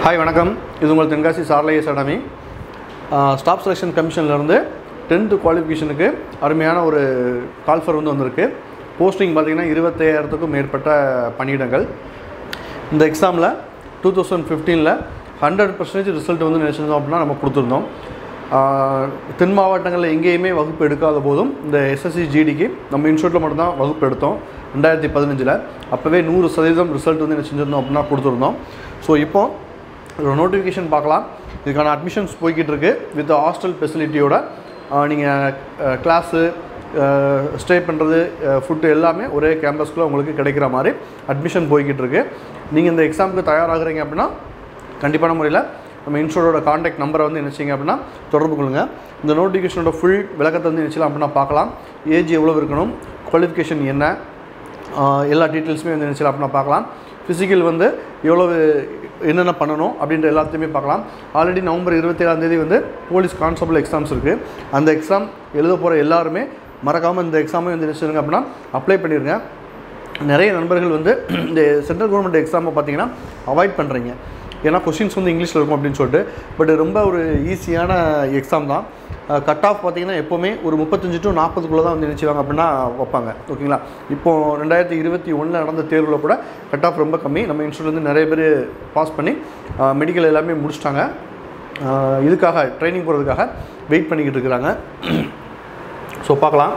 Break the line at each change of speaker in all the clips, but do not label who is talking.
hi வணக்கம் இது உங்கள் தென்காசி சார்லைஎஸ் அகாடமி ஸ்டாஃப் செலெக்ஷன் கமிஷன்லேருந்து டென்த்து குவாலிஃபிகேஷனுக்கு அருமையான ஒரு கால்ஃபர் வந்து வந்திருக்கு போஸ்டிங் பார்த்திங்கன்னா இருபத்தையாயிரத்துக்கும் மேற்பட்ட பணியிடங்கள் இந்த எக்ஸாமில் டூ தௌசண்ட் ஃபிஃப்டீனில் ஹண்ட்ரட் பர்சன்டேஜ் ரிசல்ட் வந்து நினச்சிருந்தோம் அப்படின்னா நம்ம கொடுத்துருந்தோம் ஆஹ் தென் மாவட்டங்களில் எங்கேயுமே வகுப்பு எடுக்காத போதும் இந்த எஸ்எஸ்சி ஜிடிக்கு நம்ம இன்ஸ்டியூட்டில் மட்டும்தான் வகுப்பு எடுத்தோம் ரெண்டாயிரத்தி பதினஞ்சில் அப்போவே நூறு சதவீதம் ரிசல்ட் வந்து என்ன செஞ்சுருந்தோம் அப்படின்னா கொடுத்துருந்தோம் ஸோ இப்போ ஒரு நோட்டிஃபிகேஷன் பார்க்கலாம் இதுக்கான அட்மிஷன்ஸ் போய்கிட்டு இருக்கு வித் ஹாஸ்டல் ஃபெசிலிட்டியோட நீங்கள் கிளாஸு ஸ்டே பண்ணுறது ஃபுட்டு எல்லாமே ஒரே கேம்பஸ்க்குள்ளே உங்களுக்கு கிடைக்கிற மாதிரி அட்மிஷன் போய்கிட்டு இருக்கு நீங்கள் இந்த எக்ஸாமுக்கு தயாராகிறீங்க அப்படின்னா கண்டிப்பான முறையில் நம்ம இன்ஸ்டியூட்டோட காண்டாக்ட் நம்பரை வந்து என்ன செய்யுங்க அப்படின்னா தொடர்பு கொள்ளுங்கள் இந்த நோட்டிஃபிகேஷனோட ஃபுல் விளக்கத்தை வந்து என்ன செய்யலாம் அப்படின்னா பார்க்கலாம் ஏஜ் எவ்வளோ இருக்கணும் குவாலிஃபிகேஷன் என்ன ஆஹ் எல்லா டீட்டெயில்ஸுமே வந்து என்ன செய்யலாம் அப்படின்னா பார்க்கலாம் ஃபிசிக்கல் வந்து எவ்வளவு என்னென்ன பண்ணணும் அப்படின்ற எல்லாத்தையுமே பார்க்கலாம் ஆல்ரெடி நவம்பர் இருபத்தேழாம் தேதி வந்து போலீஸ் கான்ஸ்டபிள் எக்ஸாம்ஸ் இருக்குது அந்த எக்ஸாம் எழுத போகிற எல்லாருமே மறக்காமல் இந்த எக்ஸாமை வந்து என்ன செய்யுங்க அப்படின்னா அப்ளை பண்ணிடுங்க நிறைய நண்பர்கள் வந்து இந்த சென்ட்ரல் கவர்மெண்ட் எக்ஸாமை பார்த்தீங்கன்னா அவாய்ட் பண்ணுறீங்க ஏன்னா கொஷின்ஸ் வந்து இங்கிலீஷில் இருக்கும் அப்படின்னு சொல்லிட்டு பட் ரொம்ப ஒரு ஈஸியான எக்ஸாம் தான் கட் ஆஃப் பார்த்தீங்கன்னா எப்போவுமே ஒரு முப்பத்தஞ்சு டு நாற்பதுக்குள்ளே தான் வந்து நினச்சிவாங்க அப்படின்னா வைப்பாங்க ஓகேங்களா இப்போ ரெண்டாயிரத்தி இருபத்தி ஒன்றில் நடந்த தேர்வில் கூட கட் ஆஃப் ரொம்ப கம்மி நம்ம இன்ஸ்டியூட்லேருந்து நிறைய பேர் பாஸ் பண்ணி மெடிக்கல் எல்லாமே முடிச்சிட்டாங்க ஆஹ் இதுக்காக ட்ரைனிங் போகிறதுக்காக வெயிட் பண்ணிக்கிட்டு இருக்கிறாங்க ஸோ பார்க்கலாம்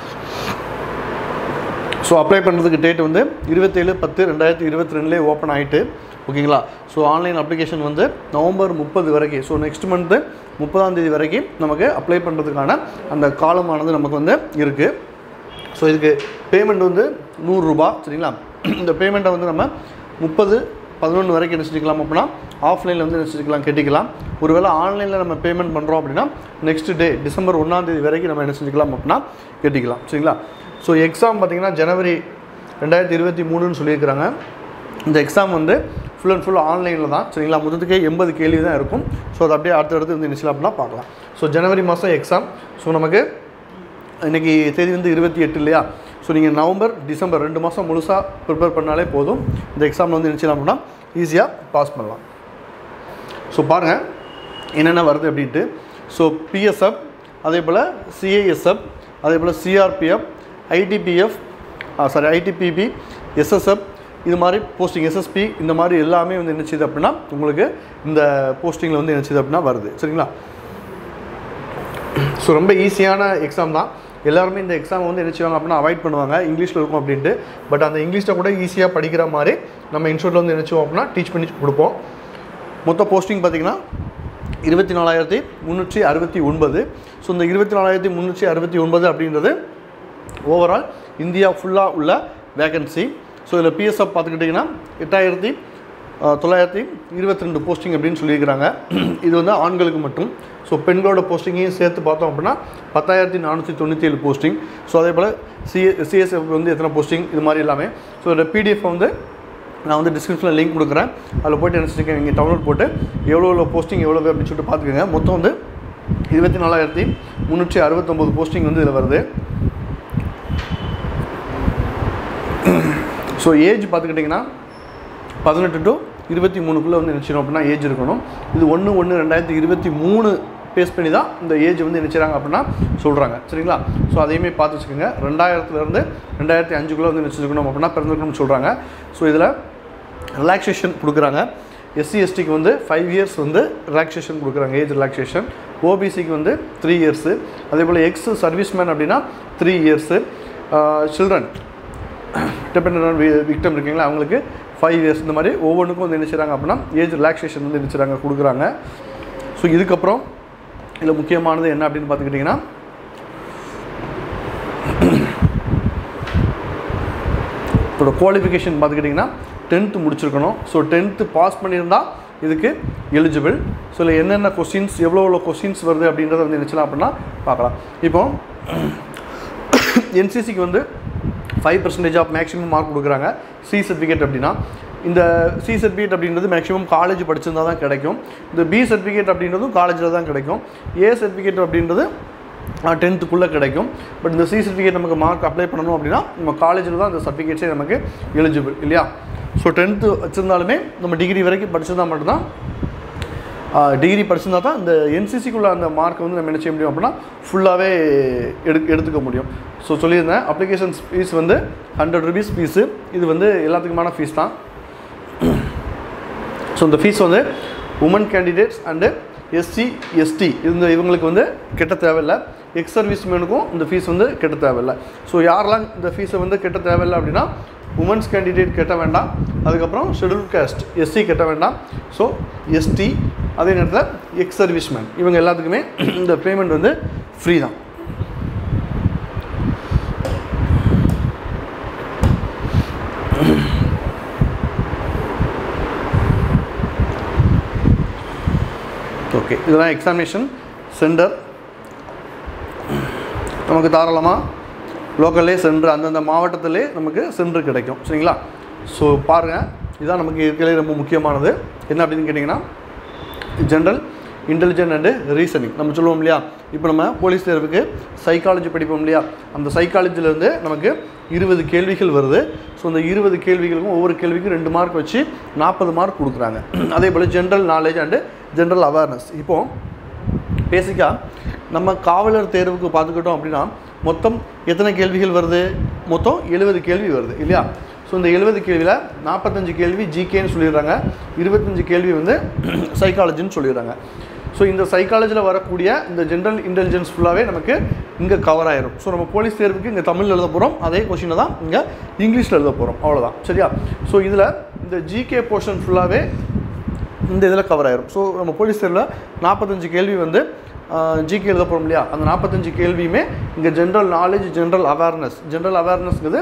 ஸோ அப்ளை பண்ணுறதுக்கு டேட் வந்து இருபத்தேழு பத்து ரெண்டாயிரத்தி இருபத்தி ரெண்டுலேயே ஓப்பன் ஆகிட்டு ஓகேங்களா ஸோ ஆன்லைன் அப்ளிகேஷன் வந்து நவம்பர் முப்பது வரைக்கும் ஸோ நெக்ஸ்ட் மந்த்து முப்பதாம் தேதி வரைக்கும் நமக்கு அப்ளை பண்ணுறதுக்கான அந்த காலமானது நமக்கு வந்து இருக்குது ஸோ இதுக்கு பேமெண்ட் வந்து நூறுரூபா சரிங்களா இந்த பேமெண்ட்டை வந்து நம்ம முப்பது பதினொன்று வரைக்கும் என்ன செஞ்சுக்கலாம் அப்படின்னா ஆஃப்லைனில் வந்து என்ன செஞ்சுக்கலாம் கட்டிக்கலாம் ஒருவேளை ஆன்லைனில் நம்ம பேமெண்ட் பண்ணுறோம் அப்படின்னா நெக்ஸ்ட் டே டிசம்பர் ஒன்றாம் தேதி வரைக்கும் நம்ம என்ன செஞ்சுக்கலாம் அப்படின்னா கட்டிக்கலாம் சரிங்களா ஸோ எக்ஸாம் பார்த்திங்கன்னா ஜனவரி ரெண்டாயிரத்தி இருபத்தி மூணுன்னு சொல்லியிருக்கிறாங்க இந்த எக்ஸாம் வந்து ஃபுல் அண்ட் ஃபுல் ஆன்லைனில் தான் சரிங்களா முதலுக்கே எண்பது கேள்வி தான் இருக்கும் ஸோ அது அப்படியே அடுத்தடுத்து வந்து நிச்சயம் அப்படின்னா பார்க்கலாம் ஸோ ஜனவரி மாதம் எக்ஸாம் ஸோ நமக்கு இன்றைக்கி தேதி வந்து இருபத்தி எட்டு இல்லையா ஸோ நீங்கள் நவம்பர் டிசம்பர் ரெண்டு மாதம் முழுசாக ப்ரிப்பேர் பண்ணாலே போதும் இந்த எக்ஸாமில் வந்து நினச்சிலாம் அப்படின்னா ஈஸியாக பாஸ் பண்ணலாம் ஸோ பாருங்கள் என்னென்ன வருது அப்படின்ட்டு ஸோ பிஎஸ்எஃப் அதே போல் சிஐஎஸ்எஃப் அதே போல் CRPF ITBF sorry ITBP SSF இது மாதிரி போஸ்டிங் எஸ்எஸ்பி இந்த மாதிரி எல்லாமே வந்து என்ன செய்யுது அப்படின்னா உங்களுக்கு இந்த போஸ்டிங்கில் வந்து என்ன செய்யுது அப்படின்னா வருது சரிங்களா ஸோ ரொம்ப ஈஸியான எக்ஸாம் தான் எல்லாருமே இந்த எக்ஸாம் வந்து என்ன செய்வாங்க அப்படின்னா அவாய்ட் பண்ணுவாங்க இங்கிலீஷில் இருக்கும் அப்படின்ட்டு பட் அந்த இங்கிலீஷில் கூட ஈஸியாக படிக்கிற மாதிரி நம்ம இன்ஸ்டியூட்டில் வந்து என்ன செய்வோம் அப்படின்னா டீச் பண்ணி கொடுப்போம் மொத்த போஸ்டிங் பார்த்திங்கன்னா இருபத்தி நாலாயிரத்தி முந்நூற்றி அறுபத்தி ஒன்பது ஸோ இந்த இருபத்தி நாலாயிரத்தி முந்நூற்றி அறுபத்தி ஒன்பது அப்படின்றது ஓவரால் இந்தியா ஃபுல்லாக உள்ள வேகன்சி ஸோ இதில் பிஎஸ்எஃப் பார்த்துக்கிட்டிங்கன்னா எட்டாயிரத்தி அஹ், தொள்ளாயிரத்தி இருபத்தி ரெண்டு போஸ்டிங் அப்படின்னு சொல்லியிருக்கிறாங்க இது வந்து ஆண்களுக்கு மட்டும் ஸோ பெண்களோட போஸ்டிங்கையும் சேர்த்து பார்த்தோம் அப்படின்னா பத்தாயிரத்தி நானூற்றி தொண்ணூற்றி ஏழு போஸ்டிங் ஸோ அதே போல் சிஏ சிஎஸ்எஃப் வந்து எத்தனை போஸ்டிங் இது மாதிரி எல்லாமே ஸோ இந்த பிடிஎஃப் வந்து நான் வந்து டிஸ்கிரிப்ஷனில் லிங்க் கொடுக்குறேன் அதில் போய்ட்டு என்ன செஞ்சுக்கோங்க நீங்கள் டவுன்லோட் போட்டு எவ்வளோ எவ்வளோ போஸ்டிங் எவ்வளோ அப்படின்னு சொல்லிட்டு பார்த்துக்கோங்க மொத்தம் வந்து இருபத்தி நாலாயிரத்தி முந்நூற்றி அறுபத்தொம்போது போஸ்டிங் வந்து இதில் வருது ஸோ ஏஜ் பார்த்துக்கிட்டிங்கன்னா பதினெட்டு டு இருபத்தி மூணுக்குள்ளே வந்து நினச்சிடும் அப்படின்னா ஏஜ் இருக்கணும் இது ஒன்று ஒன்று ரெண்டாயிரத்தி இருபத்தி மூணு பேஸ் பண்ணி தான் இந்த ஏஜ் வந்து நினச்சிறாங்க அப்படின்னா சொல்கிறாங்க சரிங்களா ஸோ அதையுமே பார்த்து வச்சுக்கோங்க ரெண்டாயிரத்துலேருந்து ரெண்டாயிரத்தி அஞ்சுக்குள்ளே வந்து நினச்சிருக்கணும் அப்படின்னா பிறந்திருக்கணும்னு சொல்கிறாங்க ஸோ இதில் ரிலாக்ஸேஷன் கொடுக்குறாங்க எஸ்சி எஸ்டிக்கு வந்து ஃபைவ் இயர்ஸ் வந்து ரிலாக்ஸேஷன் கொடுக்குறாங்க ஏஜ் ரிலாக்ஸேஷன் ஓபிசிக்கு வந்து த்ரீ இயர்ஸு அதே போல் எக்ஸ் சர்வீஸ்மேன் அப்படின்னா three years children depend victim இருக்கீங்களா அவங்களுக்கு ஃபைவ் இயர்ஸ் இந்த மாதிரி ஒவ்வொன்றுக்கும் வந்து என்ன செய்கிறாங்க அப்படின்னா ஏஜ் ரிலாக்ஸேஷன் வந்து என்ன செய்கிறாங்க கொடுக்குறாங்க ஸோ இதுக்கப்புறம் இதில் முக்கியமானது என்ன அப்படின்னு பார்த்துக்கிட்டிங்கன்னா இதோட குவாலிஃபிகேஷன் பார்த்துக்கிட்டிங்கன்னா டென்த்து முடிச்சிருக்கணும் ஸோ டென்த்து பாஸ் பண்ணியிருந்தா இதுக்கு எலிஜிபிள் ஸோ இதில் என்னென்ன கொஸ்டின்ஸ் எவ்வளோ எவ்வளோ கொஸ்டின்ஸ் வருது அப்படின்றத வந்து நினச்சலாம் அப்படின்னா பார்க்கலாம் இப்போ என்சிசிக்கு வந்து five percentage of maximum mark கொடுக்குறாங்க சி சர்டிஃபிகேட் அப்படின்னா இந்த சி சர்டிஃபிகேட் அப்படின்றது மேக்ஸிமம் காலேஜ் படிச்சிருந்தா தான் கிடைக்கும் இந்த பி சர்டிஃபிகேட் அப்படின்றதும் காலேஜில் தான் கிடைக்கும் ஏ சர்டிஃபிகேட் அப்படின்றது டென்த்துக்குள்ளே கிடைக்கும் பட் இந்த சி சர்டிஃபிகேட் நமக்கு மார்க் அப்ளை பண்ணணும் அப்படின்னா நம்ம காலேஜில் தான் அந்த சர்டிஃபிகேட்ஸே நமக்கு எலிஜிபிள் இல்லையா ஸோ டென்த்து வச்சுருந்தாலுமே நம்ம டிகிரி வரைக்கும் படிச்சிருந்தா மட்டும்தான் டிகிரி படிச்சிருந்தா தான் இந்த என்சிசிக்குள்ள அந்த மார்க் வந்து நம்ம என்ன செய்ய முடியும் அப்படின்னா ஃபுல்லாகவே எடு எடுத்துக்க முடியும் ஸோ சொல்லியிருந்தேன் அப்ளிகேஷன்ஸ் ஃபீஸ் வந்து ஹண்ட்ரட் ருபீஸ் ஃபீஸு இது வந்து எல்லாத்துக்குமான ஃபீஸ் தான் ஸோ இந்த ஃபீஸ் வந்து woman candidates and SC ST இந்த இவங்களுக்கு வந்து கெட்ட தேவையில்லை எக்ஸ் சர்வீஸ் மேனுக்கும் இந்த ஃபீஸ் வந்து கெட்ட தேவையில்லை ஸோ யாரெல்லாம் இந்த ஃபீஸை வந்து கெட்ட தேவையில்லை அப்படின்னா உமன்ஸ் கேண்டிடேட் கெட்ட வேண்டாம் அதுக்கப்புறம் ஷெடியூல் காஸ்ட் எஸ்சி கெட்ட வேண்டாம் ஸோ எஸ்டி அதே நேரத்தில் எக்ஸ் சர்வீஸ்மேன் இவங்க எல்லாத்துக்குமே இந்த பேமெண்ட் வந்து ஃப்ரீ தான் ஓகே இதெல்லாம் எக்ஸாமினேஷன் சென்டர் நமக்கு தாராளமாக லோக்கல்லே சென்டர் அந்தந்த மாவட்டத்திலே நமக்கு சென்டர் கிடைக்கும் சரிங்களா ஸோ பாருங்கள் இதுதான் நமக்கு இருக்கிறதுலே ரொம்ப முக்கியமானது என்ன அப்படின்னு கேட்டிங்கன்னா ஜென்ரல் இன்டெலிஜென்ட் அண்டு ரீசனிங் நம்ம சொல்லுவோம் இல்லையா இப்போ நம்ம போலீஸ் தேர்வுக்கு சைக்காலஜி படிப்போம் இல்லையா அந்த சைக்காலஜிலேருந்து நமக்கு இருபது கேள்விகள் வருது ஸோ அந்த இருபது கேள்விகளுக்கும் ஒவ்வொரு கேள்விக்கும் ரெண்டு மார்க் வச்சு நாற்பது மார்க் கொடுக்குறாங்க அதே போல் general knowledge and general awareness இப்போது பேசிக்காக நம்ம காவலர் தேர்வுக்கு பார்த்துக்கிட்டோம் அப்படின்னா மொத்தம் எத்தனை கேள்விகள் வருது மொத்தம் எழுபது கேள்வி வருது இல்லையா ஸோ இந்த எழுபது கேள்வியில் நாற்பத்தஞ்சு கேள்வி ஜிகேன்னு சொல்லிடுறாங்க இருபத்தஞ்சு கேள்வி வந்து சைக்காலஜின்னு சொல்லிடுறாங்க ஸோ இந்த சைக்காலஜியில் வரக்கூடிய இந்த ஜென்ரல் இன்டெலிஜென்ஸ் ஃபுல்லாகவே நமக்கு இங்கே கவர் ஆயிரும் ஸோ நம்ம போலீஸ் தேர்வுக்கு இங்கே தமிழ் எழுத போகிறோம் அதே கொஷினை தான் இங்கே இங்கிலீஷில் எழுத போகிறோம் அவ்வளோதான் சரியா ஸோ இதில் இந்த ஜிகே போர்ஷன் ஃபுல்லாகவே இந்த இதில் கவர் ஆயிரும் ஸோ நம்ம போலீஸ் தேர்வில் நாற்பத்தஞ்சு கேள்வி வந்து ஜிகே எழுத போகிறோம் இல்லையா அந்த நாற்பத்தஞ்சு கேள்வியுமே இங்கே ஜென்ரல் நாலேஜ் ஜென்ரல் அவேர்னஸ் ஜென்ரல் அவேர்னஸ்ங்கிறது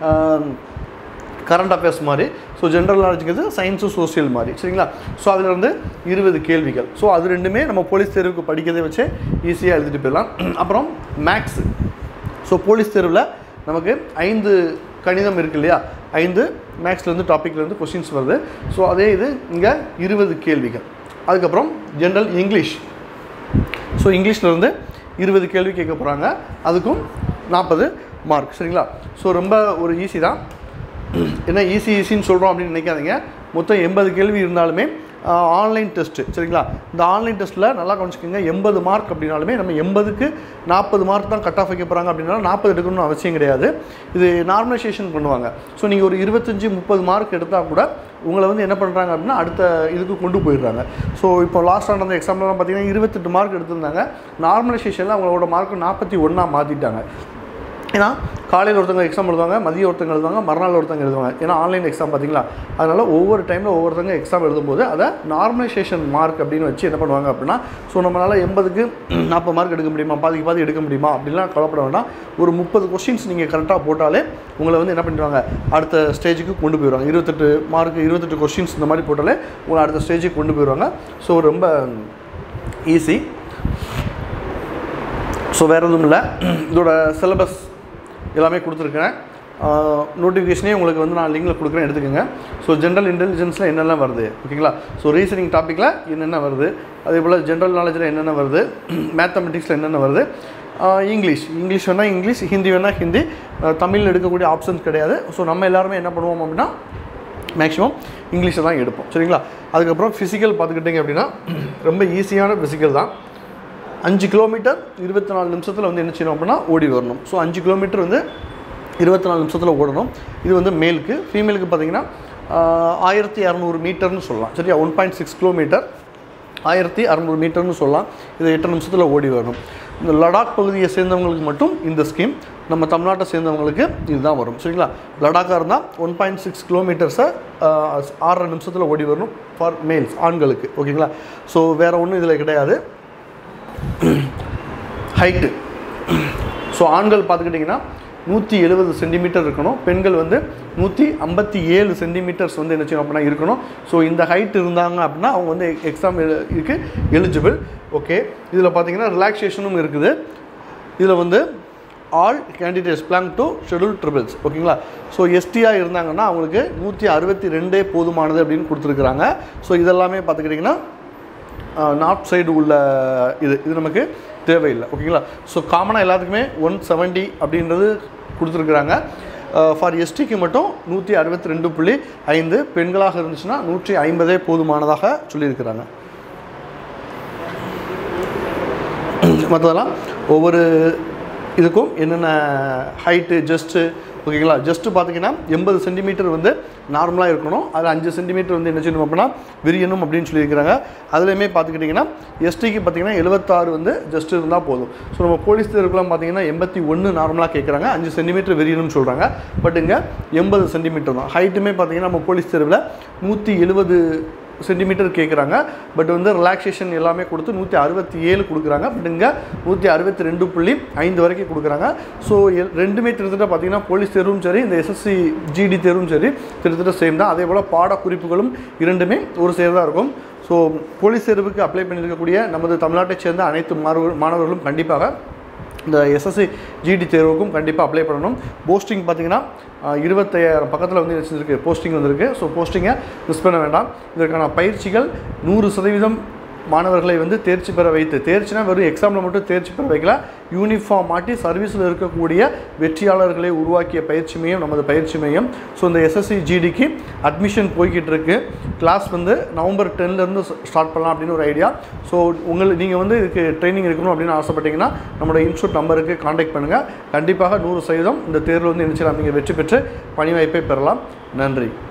கரண்ட் அஃபேர்ஸ் மாதிரி ஸோ ஜென்ரல் நாலேஜுங்கிறது சயின்ஸு சோசியல் மாதிரி சரிங்களா ஸோ அதில் இருந்து இருபது கேள்விகள் ஸோ அது ரெண்டுமே நம்ம போலீஸ் தேர்வுக்கு படிக்கிறதை வச்சு ஈஸியாக எழுதிட்டு போயிடலாம் அப்புறம் மேக்ஸு ஸோ போலீஸ் தேர்வில் நமக்கு ஐந்து கணிதம் இருக்கு இல்லையா ஐந்து மேக்ஸ்லேருந்து டாப்பிக்லேருந்து கொஷின்ஸ் வருது ஸோ அதே இது இங்கே இருபது கேள்விகள் அதுக்கப்புறம் ஜென்ரல் இங்கிலீஷ் ஸோ இங்கிலீஷ்லேருந்து இருபது கேள்வி கேட்க போகிறாங்க அதுக்கும் நாற்பது மார்க் சரிங்களா ஸோ ரொம்ப ஒரு ஈஸி தான் என்ன ஈஸி ஈஸின்னு சொல்கிறோம் அப்படின்னு நினைக்காதீங்க மொத்தம் எண்பது கேள்வி இருந்தாலுமே ஆன்லைன் டெஸ்ட்டு சரிங்களா இந்த ஆன்லைன் டெஸ்ட்டில் நல்லா கவனிச்சுக்கோங்க எண்பது மார்க் அப்படின்னாலுமே நம்ம எண்பதுக்கு நாற்பது மார்க் தான் கட் ஆஃப் வைக்க போகிறாங்க அப்படின்னா நாற்பது எடுக்கணும்னு அவசியம் கிடையாது இது நார்மலைசேஷன் பண்ணுவாங்க ஸோ நீங்கள் ஒரு இருபத்தஞ்சி முப்பது மார்க் எடுத்தால் கூட உங்களை வந்து என்ன பண்ணுறாங்க அப்படின்னா அடுத்த இதுக்கு கொண்டு போயிடுறாங்க ஸோ இப்போ லாஸ்ட் நடந்த எக்ஸாம்லாம் பார்த்தீங்கன்னா இருபத்தெட்டு மார்க் எடுத்திருந்தாங்க நார்மலைசேஷனில் அவங்களோட மார்க் நாற்பத்தி ஒன்றா மாற்றிட்டாங்க ஏன்னா காலையில் ஒருத்தவங்க எக்ஸாம் எழுதுவாங்க மதியம் ஒருத்தவங்க எழுதுவாங்க மறுநாள் ஒருத்தவங்க எழுதுவாங்க ஏன்னா ஆன்லைன் எக்ஸாம் பார்த்தீங்களா அதனால் ஒவ்வொரு டைமில் ஒவ்வொருத்தவங்க எக்ஸாம் எழுதும்போது அதை நார்மலைசேஷன் மார்க் அப்படின்னு வச்சு என்ன பண்ணுவாங்க அப்படின்னா ஸோ நம்மளால் எண்பதுக்கு நாற்பது மார்க் எடுக்க முடியுமா பாதிக்கு பாதி எடுக்க முடியுமா அப்படிலாம் கவலைப்பட வேண்டாம் ஒரு முப்பது கொஸ்டின்ஸ் நீங்கள் கரெக்டாக போட்டாலே உங்களை வந்து என்ன பண்ணிடுவாங்க அடுத்த ஸ்டேஜுக்கு கொண்டு போயிடுவாங்க இருபத்தெட்டு மார்க் இருபத்தெட்டு கொஸ்டின்ஸ் இந்த மாதிரி போட்டாலே உங்களை அடுத்த ஸ்டேஜுக்கு கொண்டு போயிடுவாங்க ஸோ ரொம்ப ஈஸி ஸோ வேறு எதுவும் இல்லை இதோட சிலபஸ் எல்லாமே கொடுத்துருக்கேன் நோட்டிஃபிகேஷனே உங்களுக்கு வந்து நான் லிங்கில் கொடுக்குறேன் எடுத்துக்கோங்க ஸோ ஜென்ரல் இன்டெலிஜென்ஸில் என்னென்ன வருது ஓகேங்களா ஸோ ரீசனிங் டாப்பிக்கில் என்னென்ன வருது அதே போல் ஜென்ரல் நாலேஜில் என்னென்ன வருது மேத்தமெட்டிக்ஸில் என்னென்ன வருது இங்கிலீஷ் இங்கிலீஷ் வேணால் இங்கிலீஷ் ஹிந்தி வேணால் ஹிந்தி தமிழில் எடுக்கக்கூடிய ஆப்ஷன்ஸ் கிடையாது ஸோ நம்ம எல்லாருமே என்ன பண்ணுவோம் அப்படின்னா மேக்ஸிமம் இங்கிலீஷில் தான் எடுப்போம் சரிங்களா அதுக்கப்புறம் ஃபிசிக்கல் பார்த்துக்கிட்டிங்க அப்படின்னா ரொம்ப ஈஸியான ஃபிசிக்கல் தான் அஞ்சு கிலோமீட்டர் இருபத்தி நாலு நிமிஷத்தில் வந்து என்ன செய்யணும் அப்படின்னா ஓடி வரணும் ஸோ அஞ்சு கிலோமீட்டர் வந்து இருபத்தி நாலு நிமிஷத்தில் ஓடணும் இது வந்து மேலுக்கு ஃபீமேலுக்கு பார்த்தீங்கன்னா ஆயிரத்தி இரநூறு மீட்டர்னு சொல்லலாம் சரியா ஒன் பாயிண்ட் சிக்ஸ் கிலோமீட்டர் ஆயிரத்தி அறநூறு மீட்டர்னு சொல்லலாம் இது எட்டு நிமிஷத்தில் ஓடி வரணும் இந்த லடாக் பகுதியை சேர்ந்தவங்களுக்கு மட்டும் இந்த ஸ்கீம் நம்ம தமிழ்நாட்டை சேர்ந்தவங்களுக்கு இதுதான் வரும் சரிங்களா லடாக்காக இருந்தால் ஒன் பாயிண்ட் சிக்ஸ் கிலோமீட்டர்ஸை ஆறரை நிமிஷத்தில் ஓடி வரணும் ஃபார் மேல்ஸ் ஆண்களுக்கு ஓகேங்களா ஸோ வேறு ஒன்றும் இதில் கிடையாது ஹைட்டு ஸோ ஆண்கள் பார்த்துக்கிட்டிங்கன்னா நூற்றி எழுபது சென்டிமீட்டர் இருக்கணும் பெண்கள் வந்து நூற்றி ஐம்பத்தி ஏழு சென்டிமீட்டர்ஸ் வந்து என்ன செய்யணும் அப்படின்னா இருக்கணும் ஸோ இந்த ஹைட் இருந்தாங்க அப்படின்னா அவங்க வந்து எக்ஸாம் இருக்கு எலிஜிபிள் ஓகே இதில் பார்த்தீங்கன்னா ரிலாக்ஸேஷனும் இருக்குது இதில் வந்து all candidates belong to schedule tribes ஓகேங்களா ஸோ எஸ்டியாக இருந்தாங்கன்னா அவங்களுக்கு நூற்றி அறுபத்தி ரெண்டே போதுமானது அப்படின்னு கொடுத்துருக்குறாங்க ஸோ இதெல்லாமே பார்த்துக்கிட்டிங்கன்னா நார்த் சைடு உள்ள இது இது நமக்கு தேவையில்லை ஓகேங்களா ஸோ காமனாக எல்லாத்துக்குமே ஒன் செவன்ட்டி அப்படின்றது கொடுத்துருக்குறாங்க ஃபார் எஸ்டிக்கு மட்டும் நூற்றி அறுபத்தி ரெண்டு புள்ளி ஐந்து பெண்களாக இருந்துச்சுன்னா நூற்றி ஐம்பதே போதுமானதாக சொல்லியிருக்கிறாங்க மற்றதெல்லாம் ஒவ்வொரு இதுக்கும் என்னென்ன ஹைட்டு ஜஸ்ட்டு ஓகேங்களா ஜஸ்ட்டு பார்த்தீங்கன்னா எண்பது சென்டிமீட்டர் வந்து நார்மலாக இருக்கணும் அதில் அஞ்சு சென்டிமீட்டர் வந்து என்ன செய்யணும் அப்படின்னா விரியணும் அப்படின்னு சொல்லியிருக்கிறாங்க அதுலேயுமே பார்த்துக்கிட்டிங்கன்னா எஸ்டிக்கு பார்த்தீங்கன்னா எழுபத்தாறு வந்து ஜஸ்ட் இருந்தால் போதும் ஸோ நம்ம போலீஸ் தேர்வுக்குலாம் பார்த்தீங்கன்னா எண்பத்தி ஒன்று நார்மலாக கேட்குறாங்க அஞ்சு சென்டிமீட்டர் விரியணும்னு சொல்கிறாங்க பட் இங்கே எண்பது சென்டிமீட்டர் தான் ஹைட்டுமே பார்த்தீங்கன்னா நம்ம போலீஸ் தேர்வில் நூற்றி எழுபது சென்டிமீட்டர் கேட்குறாங்க பட் வந்து ரிலாக்ஸேஷன் எல்லாமே கொடுத்து நூற்றி அறுபத்தி ஏழு கொடுக்குறாங்க பட் இங்கே நூற்றி அறுபத்தி ரெண்டு புள்ளி ஐந்து வரைக்கும் கொடுக்குறாங்க ஸோ ரெண்டுமே கிட்டத்தட்ட பார்த்தீங்கன்னா போலீஸ் தேர்வும் சரி இந்த எஸ்எஸ்சி ஜிடி தேர்வும் சரி கிட்டத்தட்ட சேம் தான் அதே போல் பாட குறிப்புகளும் இரண்டுமே ஒரு சேர் தான் இருக்கும் ஸோ போலீஸ் தேர்வுக்கு அப்ளை பண்ணியிருக்கக்கூடிய நமது தமிழ்நாட்டைச் சேர்ந்த அனைத்து மாணவர் மாணவர்களும் கண்டிப்பாக இந்த எஸ்எஸ்சி ஜிடி தேர்வுக்கும் கண்டிப்பாக அப்ளை பண்ணணும் போஸ்டிங் பார்த்தீங்கன்னா ஆஹ், இருபத்தையாயிரம் பக்கத்தில் வந்து வச்சுருக்கு போஸ்டிங் வந்திருக்கு ஸோ போஸ்டிங்கை மிஸ் பண்ண வேண்டாம் இதற்கான பயிற்சிகள் நூறு சதவீதம் மாணவர்களை வந்து தேர்ச்சி பெற வைத்து தேர்ச்சினா வெறும் எக்ஸாமில் மட்டும் தேர்ச்சி பெற வைக்கல யூனிஃபார்ம் மாட்டி சர்வீஸில் இருக்கக்கூடிய வெற்றியாளர்களை உருவாக்கிய பயிற்சி மையம் நமது பயிற்சி மையம் ஸோ இந்த எஸ்எஸ்சி ஜிடிக்கு அட்மிஷன் போய்கிட்டு இருக்கு கிளாஸ் வந்து நவம்பர் டென்லேருந்து ஸ்டார்ட் பண்ணலாம் அப்படின்னு ஒரு ஐடியா ஸோ உங்களுக்கு நீங்கள் வந்து இதுக்கு ட்ரைனிங் இருக்கணும் அப்படின்னு ஆசைப்பட்டீங்கன்னா நம்மளோட இன்ஸ்டியூட் நம்பருக்கு காண்டாக்ட் பண்ணுங்கள் கண்டிப்பாக நூறு சதவீதம் இந்த தேர்வில் வந்து நினைச்சலாம் நீங்கள் வெற்றி பெற்று பணி வாய்ப்பை பெறலாம் நன்றி